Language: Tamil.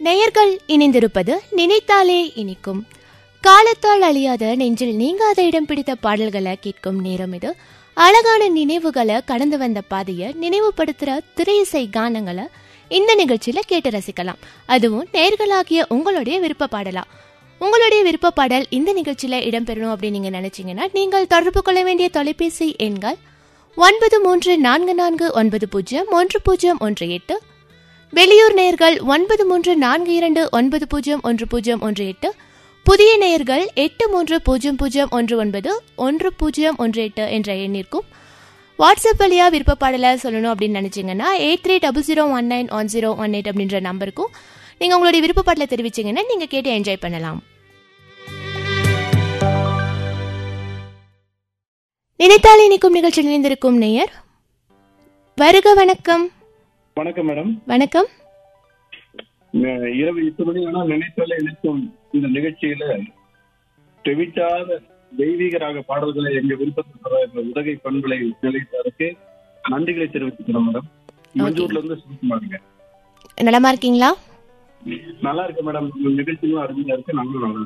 நேயர்கள் இணைந்திருப்பது நினைத்தாலே இனிக்கும் காலத்தால் அழியாத நெஞ்சில் நீங்காத இடம் பிடித்த பாடல்களை கேட்கும் நேரம் இது அழகான நினைவுகளை கடந்து வந்த பாதையை நினைவுபடுத்துற திரையிசை கானங்களை இந்த நிகழ்ச்சியில கேட்டு ரசிக்கலாம் அதுவும் நேர்களாகிய உங்களுடைய விருப்ப பாடலா உங்களுடைய விருப்ப பாடல் இந்த நிகழ்ச்சியில இடம்பெறணும் அப்படின்னு நீங்க நினைச்சீங்கன்னா நீங்கள் தொடர்பு கொள்ள வேண்டிய தொலைபேசி எண்கள் ஒன்பது மூன்று நான்கு நான்கு ஒன்பது பூஜ்ஜியம் ஒன்று பூஜ்ஜியம் ஒன்று எட்டு வெளியூர் நேயர்கள் ஒன்பது மூன்று நான்கு இரண்டு ஒன்பது பூஜ்ஜியம் ஒன்று பூஜ்ஜியம் ஒன்று எட்டு புதிய நேயர்கள் எட்டு மூன்று பூஜ்ஜியம் பூஜ்ஜியம் ஒன்று ஒன்பது ஒன்று பூஜ்ஜியம் ஒன்று எட்டு என்ற எண்ணிற்கும் வாட்ஸ்அப் வழியாக விருப்ப பாடலை சொல்லணும் அப்படின்னு நினச்சிங்கன்னா eight three double zero one nine one zero one eight அப்படின்ற நம்பருக்கும் நீங்கள் உங்களுடைய விருப்ப பாடலை தெரிவிச்சிங்கன்னா நீங்கள் கேட்டு என்ஜாய் பண்ணலாம் நினைத்தால் இனிக்கும் நிகழ்ச்சியில் இணைந்திருக்கும் நேயர் வருக வணக்கம் வணக்கம் மேடம் வணக்கம் ந- இரவு எட்டு மணி ஆனா நினைத்தாலே நினைக்கும் இந்த நிகழ்ச்சியில தெவிட்டாத தெய்வீக ராக பாடல்களை எங்க விருப்பத்தில் தர இந்த உதகை பண்புகளை நிலைத்ததற்கு நன்றிகளை தெரிவிச்சுக்கிறோம் மேடம் மஞ்சூர்ல இருந்து சுகுமாருங்க நலமா இருக்கீங்களா நல்லா இருக்கு மேடம் உங்க நிகழ்ச்சியும் அருமையா இருக்கு நாங்களும் நல்லா